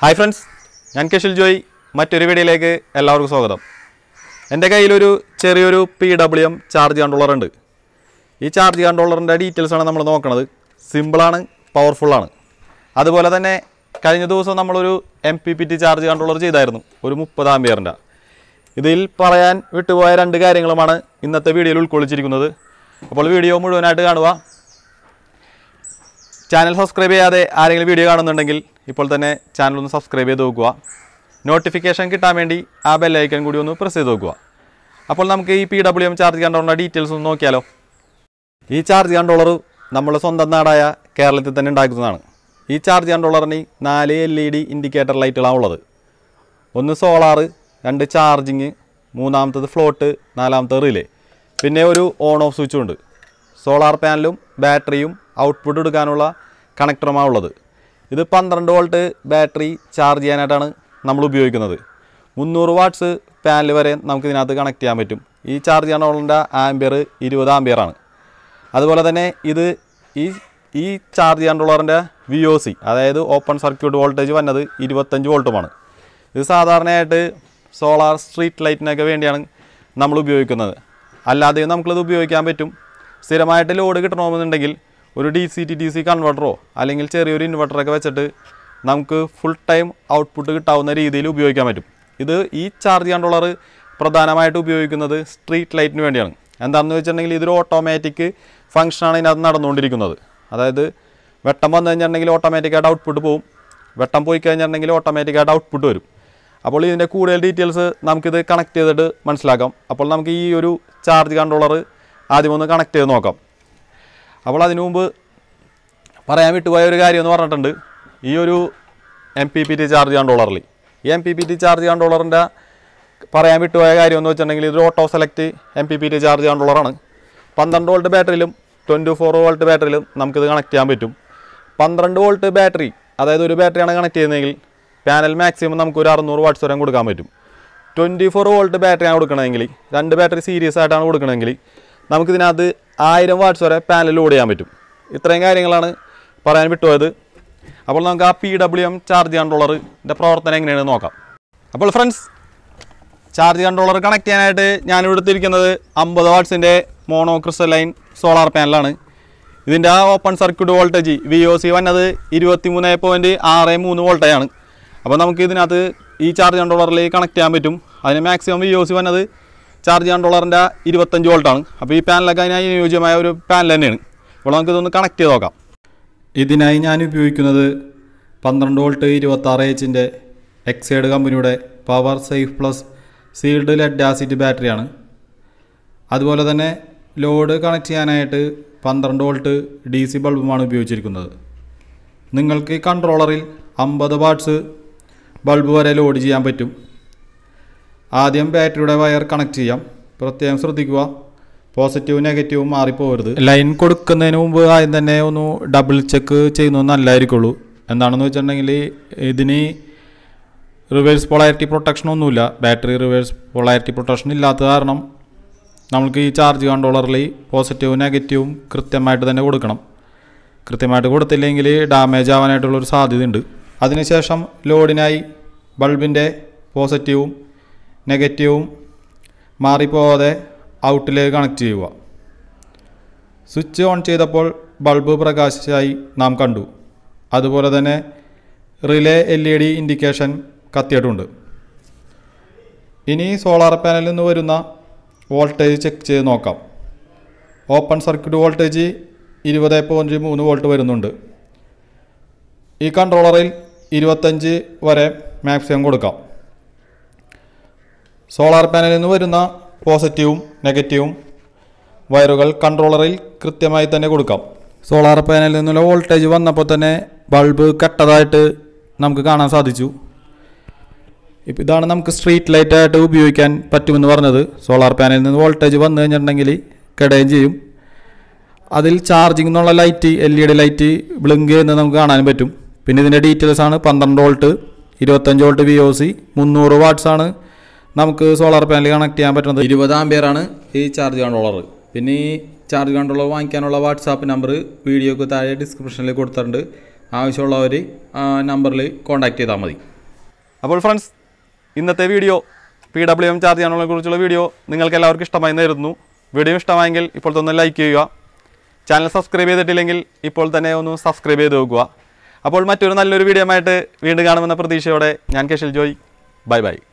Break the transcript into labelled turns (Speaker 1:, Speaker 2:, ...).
Speaker 1: hi friends ഞാൻ കെഷിൽ ജോയ് മറ്റൊരു വീഡിയോയിലേക്ക് എല്ലാവർക്കും സ്വാഗതം എൻ്റെ കയ്യിലൊരു ചെറിയൊരു P W M charge controller ഉണ്ട് ഈ ചാർജ് കൺട്രോളറിൻ്റെ ഡീറ്റെയിൽസാണ് നമ്മൾ നോക്കുന്നത് സിമ്പിളാണ് പവർഫുള്ളാണ് അതുപോലെ തന്നെ കഴിഞ്ഞ ദിവസം നമ്മളൊരു M P P T charge controller ചെയ്തായിരുന്നു ഒരു മുപ്പത് ആംബിയറിൻ്റെ ഇതിൽ പറയാൻ വിട്ടുപോയ രണ്ട് കാര്യങ്ങളുമാണ് ഇന്നത്തെ വീഡിയോയിൽ ഉൾക്കൊള്ളിച്ചിരിക്കുന്നത് അപ്പോൾ വീഡിയോ മുഴുവനായിട്ട് കാണുക ചാനൽ സബ്സ്ക്രൈബ് ചെയ്യാതെ ആരെങ്കിലും വീഡിയോ കാണുന്നുണ്ടെങ്കിൽ ഇപ്പോൾ തന്നെ ചാനൽ ഒന്ന് സബ്സ്ക്രൈബ് ചെയ്ത് നോക്കുക നോട്ടിഫിക്കേഷൻ കിട്ടാൻ വേണ്ടി ആ ബെല്ലൈക്കൺ കൂടി ഒന്ന് പ്രസ് ചെയ്ത് നോക്കുക അപ്പോൾ നമുക്ക് ഈ പി ഡബ്ല്യു എം ചാർജ് കൺട്രോളറിൻ്റെ ഡീറ്റെയിൽസ് ഒന്ന് നോക്കിയാലോ ഈ ചാർജ് കൺട്രോളർ നമ്മുടെ സ്വന്തം നാടായ കേരളത്തിൽ തന്നെ ഉണ്ടാക്കുന്നതാണ് ഈ ചാർജ് കൺട്രോളറിന് നാല് എൽ ഇ ഡി ഇൻഡിക്കേറ്റർ ലൈറ്റുകളാണ് ഉള്ളത് ഒന്ന് സോളാറ് രണ്ട് ചാർജിങ് മൂന്നാമത്തത് ഫ്ലോട്ട് നാലാമത്തത് റിലേ പിന്നെ ഒരു ഓൺ ഓഫ് സ്വിച്ചും ഉണ്ട് സോളാർ പാനലും ബാറ്ററിയും ഔട്ട്പുട്ട് എടുക്കാനുള്ള കണക്ടറുമാണ് ഉള്ളത് ഇത് പന്ത്രണ്ട് വോൾട്ട് ബാറ്ററി ചാർജ് ചെയ്യാനായിട്ടാണ് നമ്മൾ ഉപയോഗിക്കുന്നത് മുന്നൂറ് വാട്ട്സ് പാനൽ വരെ നമുക്ക് ഇതിനകത്ത് കണക്ട് ചെയ്യാൻ പറ്റും ഈ ചാർജ് കൺട്രോളിൻ്റെ ആംബിയർ ഇരുപത് ആംബിയറാണ് അതുപോലെ തന്നെ ഇത് ഈ ഈ ചാർജ് കൺട്രോളറിൻ്റെ വി ഒ സി അതായത് ഓപ്പൺ സർക്യൂട്ട് വോൾട്ടേജ് വന്നത് ഇരുപത്തഞ്ച് വോൾട്ടുമാണ് ഇത് സാധാരണയായിട്ട് സോളാർ സ്ട്രീറ്റ് ലൈറ്റിനൊക്കെ വേണ്ടിയാണ് നമ്മൾ ഉപയോഗിക്കുന്നത് അല്ലാതെയും നമുക്കിത് ഉപയോഗിക്കാൻ പറ്റും സ്ഥിരമായിട്ട് ലോഡ് കിട്ടണമെന്നുണ്ടെങ്കിൽ ഒരു D C to D C കൺവെർട്ടറോ അല്ലെങ്കിൽ ചെറിയൊരു ഇൻവെർട്ടറൊക്കെ വെച്ചിട്ട് നമുക്ക് ഫുൾ ടൈം ഔട്ട്പുട്ട് കിട്ടാവുന്ന രീതിയിൽ ഉപയോഗിക്കാൻ പറ്റും ഇത് ഈ ചാർജ് കൺട്രോളർ പ്രധാനമായിട്ട് ഉപയോഗിക്കുന്നത് സ്ട്രീറ്റ് ലൈറ്റിന് വേണ്ടിയാണ് എന്താണെന്ന് വെച്ചിട്ടുണ്ടെങ്കിൽ ഇതൊരു ഓട്ടോമാറ്റിക് ഫംഗ്ഷനാണ് ഇതിനകത്ത് നടന്നുകൊണ്ടിരിക്കുന്നത് അതായത് വെട്ടം വന്നു കഴിഞ്ഞിട്ടുണ്ടെങ്കിൽ ഓട്ടോമാറ്റിക്കായിട്ട് ഔട്ട്പുട്ട് പോകും വെട്ടം പോയി കഴിഞ്ഞിട്ടുണ്ടെങ്കിൽ ഓട്ടോമാറ്റിക്കായിട്ട് ഔട്ട്പുട്ട് വരും അപ്പോൾ ഇതിൻ്റെ കൂടുതൽ ഡീറ്റെയിൽസ് നമുക്കിത് കണക്ട് ചെയ്തിട്ട് മനസ്സിലാക്കാം അപ്പോൾ നമുക്ക് ഈ ഒരു ചാർജ് കൺട്രോളർ ആദ്യം ഒന്ന് കണക്ട് ചെയ്ത് നോക്കാം അപ്പോൾ അതിനു മുമ്പ് പറയാൻ വിട്ടുപോയ ഒരു കാര്യം എന്ന് പറഞ്ഞിട്ടുണ്ട് ഈ ഒരു M P P T charge കൺട്രോളറിൽ ഈ M P P T charge കൺട്രോളറിൻ്റെ പറയാൻ വിട്ടുപോയ കാര്യം എന്ന് വെച്ചിട്ടുണ്ടെങ്കിൽ ഇതൊരു auto select M P P T charge കൺട്രോളറാണ് പന്ത്രണ്ട് വോൾട്ട് ബാറ്ററിയിലും ട്വൻറ്റി ഫോർ വോൾട്ട് ബാറ്ററിയിലും നമുക്കിത് കണക്ട് ചെയ്യാൻ പറ്റും പന്ത്രണ്ട് വോൾട്ട് ബാറ്ററി അതായത് ഒരു ബാറ്ററിയാണ് കണക്ട് ചെയ്യുന്നതെങ്കിൽ പാനൽ മാക്സിമം നമുക്ക് ഒരു അറുന്നൂറ് വാട്ട്സ് വരെ കൊടുക്കാൻ പറ്റും ട്വൻറ്റി ഫോർ വോൾട്ട് ബാറ്ററിയാണ് കൊടുക്കണമെങ്കിൽ രണ്ട് ബാറ്ററി സീരീസ് ആയിട്ടാണ് കൊടുക്കണമെങ്കിൽ നമുക്കിതിനകത്ത് ആയിരം വാട്ട്സ് വരെ പാനൽ ലോഡ് ചെയ്യാൻ പറ്റും ഇത്രയും കാര്യങ്ങളാണ് പറയാൻ വിട്ടുപോയത് അപ്പോൾ നമുക്ക് ആ പി ഡബ്ല്യു എം ചാർജ് കൺട്രോളറിൻ്റെ പ്രവർത്തനം എങ്ങനെയാണെന്ന് നോക്കാം അപ്പോൾ ഫ്രണ്ട്സ് ചാർജ് കൺട്രോളർ കണക്ട് ചെയ്യാനായിട്ട് ഞാൻ എടുത്തിരിക്കുന്നത് അമ്പത് വാട്ട്സിൻ്റെ മോണോ ക്രിസ്റ്റലൈൻ സോളാർ പാനലാണ് ഇതിൻ്റെ ആ open circuit voltage V O C വന്നത് ഇരുപത്തി മൂന്ന് പോയിൻറ്റ് ആറ് മൂന്ന് വോൾട്ടേജാണ് അപ്പോൾ നമുക്ക് ഇതിനകത്ത് ഈ ചാർജ് കൺട്രോളറിൽ കണക്ട് ചെയ്യാൻ പറ്റും അതിന് മാക്സിമം വി ഒ സി വന്നത് ചാർജ് കൺട്രോളറിൻ്റെ ഇരുപത്തഞ്ച് വോൾട്ടാണ് അപ്പോൾ ഈ പാനലൊക്കെ അതിന് അനുയോജ്യമായ ഒരു പാനൽ തന്നെയാണ് അപ്പോൾ നമുക്കിതൊന്ന് കണക്ട് ചെയ്ത് നോക്കാം ഇതിനായി ഞാൻ ഉപയോഗിക്കുന്നത് പന്ത്രണ്ട് വോൾട്ട് ഇരുപത്താറ് എച്ചിൻ്റെ എക്സൈഡ് കമ്പനിയുടെ power safe plus sealed lead acid ബാറ്ററിയാണ് അതുപോലെ തന്നെ ലോഡ് കണക്ട് ചെയ്യാനായിട്ട് പന്ത്രണ്ട് വോൾട്ട് ഡി സി ബൾബുമാണ് ഉപയോഗിച്ചിരിക്കുന്നത് നിങ്ങൾക്ക് ഈ കൺട്രോളറിൽ അമ്പത് വാട്ട്സ് ബൾബ് വരെ ലോഡ് ചെയ്യാൻ പറ്റും ആദ്യം ബാറ്ററിയുടെ വയർ കണക്ട് ചെയ്യാം പ്രത്യേകം ശ്രദ്ധിക്കുക പോസിറ്റീവും നെഗറ്റീവും മാറിപ്പോകരുത് ലൈൻ കൊടുക്കുന്നതിന് മുമ്പ് ആദ്യം തന്നെ ഒന്ന് ഡബിൾ ചെക്ക് ചെയ്യുന്നത് നല്ലതായിരിക്കുള്ളൂ എന്താണെന്ന് വെച്ചിട്ടുണ്ടെങ്കിൽ ഇതിന് റിവേഴ്സ് പൊളാരിറ്റി പ്രൊട്ടക്ഷൻ ഒന്നുമില്ല ബാറ്ററി റിവേഴ്സ് പൊളാരിറ്റി പ്രൊട്ടക്ഷൻ ഇല്ലാത്ത കാരണം നമുക്ക് ഈ ചാർജ് കൺട്രോളറിൽ പോസിറ്റീവും നെഗറ്റീവും കൃത്യമായിട്ട് തന്നെ കൊടുക്കണം കൃത്യമായിട്ട് കൊടുത്തില്ലെങ്കിൽ ഡാമേജ് ആവാനായിട്ടുള്ളൊരു സാധ്യതയുണ്ട് അതിനുശേഷം ലോഡിനായി ബൾബിൻ്റെ പോസിറ്റീവും നെഗറ്റീവും മാറിപ്പോവാതെ ഔട്ടിലേക്ക് കണക്ട് ചെയ്യുക സ്വിച്ച് ഓൺ ചെയ്തപ്പോൾ ബൾബ് പ്രകാശിച്ചായി നാം കണ്ടു അതുപോലെ തന്നെ relay L E D indication കത്തിയിട്ടുണ്ട് ഇനി സോളാർ പാനലിൽ നിന്ന് വരുന്ന വോൾട്ടേജ് ചെക്ക് ചെയ്ത് നോക്കാം ഓപ്പൺ സർക്യൂട്ട് വോൾട്ടേജ് ഇരുപത് പോയിൻറ്റ് മൂന്ന് വോൾട്ട് വരുന്നുണ്ട് ഈ കൺട്രോളറിൽ ഇരുപത്തഞ്ച് വരെ മാക്സിമം കൊടുക്കാം സോളാർ പാനലിൽ നിന്ന് വരുന്ന പോസിറ്റീവും നെഗറ്റീവും വയറുകൾ കൺട്രോളറിൽ കൃത്യമായി തന്നെ കൊടുക്കാം സോളാർ പാനലിൽ നിന്നുള്ള വോൾട്ടേജ് വന്നപ്പോൾ തന്നെ ബൾബ് കട്ടതായിട്ട് നമുക്ക് കാണാൻ സാധിച്ചു ഇപ്പം ഇതാണ് നമുക്ക് സ്ട്രീറ്റ് ലൈറ്റായിട്ട് ഉപയോഗിക്കാൻ പറ്റുമെന്ന് പറഞ്ഞത് സോളാർ പാനലിൽ നിന്ന് വോൾട്ടേജ് വന്നു കഴിഞ്ഞിട്ടുണ്ടെങ്കിൽ കെടുകയും ചെയ്യും അതിൽ ചാർജിങ് എന്നുള്ള light L E D light blink ചെയ്യുന്നത് നമുക്ക് കാണാൻ പറ്റും പിന്നെ ഇതിൻ്റെ ഡീറ്റെയിൽസ് ആണ് പന്ത്രണ്ട് വോൾട്ട് ഇരുപത്തഞ്ച് വോൾട്ട് വി ഒ സി മുന്നൂറ് വാട്ട്സ് ആണ് നമുക്ക് സോളാർ പാനൽ കണക്ട് ചെയ്യാൻ പറ്റുന്നത് ഇരുപത് ആംബിയറാണ് ഈ ചാർജ് കൺട്രോളർ പിന്നെ ഈ ചാർജ് കൺട്രോളർ വാങ്ങിക്കാനുള്ള വാട്സാപ്പ് നമ്പർ വീഡിയോക്ക് താഴെ ഡിസ്ക്രിപ്ഷനിൽ കൊടുത്തിട്ടുണ്ട്
Speaker 2: ആവശ്യമുള്ളവർ നമ്പറിൽ കോൺടാക്ട് ചെയ്താൽ മതി
Speaker 1: അപ്പോൾ ഫ്രണ്ട്സ് ഇന്നത്തെ video P W M charge ചെയ്യാനുള്ളതിനെ കുറിച്ചുള്ള വീഡിയോ നിങ്ങൾക്ക് എല്ലാവർക്കും ഇഷ്ടമായി നേരുന്നു വീഡിയോ ഇഷ്ടമായെങ്കിൽ ഇപ്പോൾ തന്നെ ലൈക്ക് ചെയ്യുക ചാനൽ സബ്സ്ക്രൈബ് ചെയ്തിട്ടില്ലെങ്കിൽ ഇപ്പോൾ തന്നെ ഒന്ന് സബ്സ്ക്രൈബ് ചെയ്ത് നോക്കുക അപ്പോൾ മറ്റൊരു നല്ലൊരു വീഡിയോ ആയിട്ട് വീണ്ടും കാണുമെന്ന പ്രതീക്ഷയോടെ ഞാൻ കെഷിൽ ജോയ് ബൈ ബൈ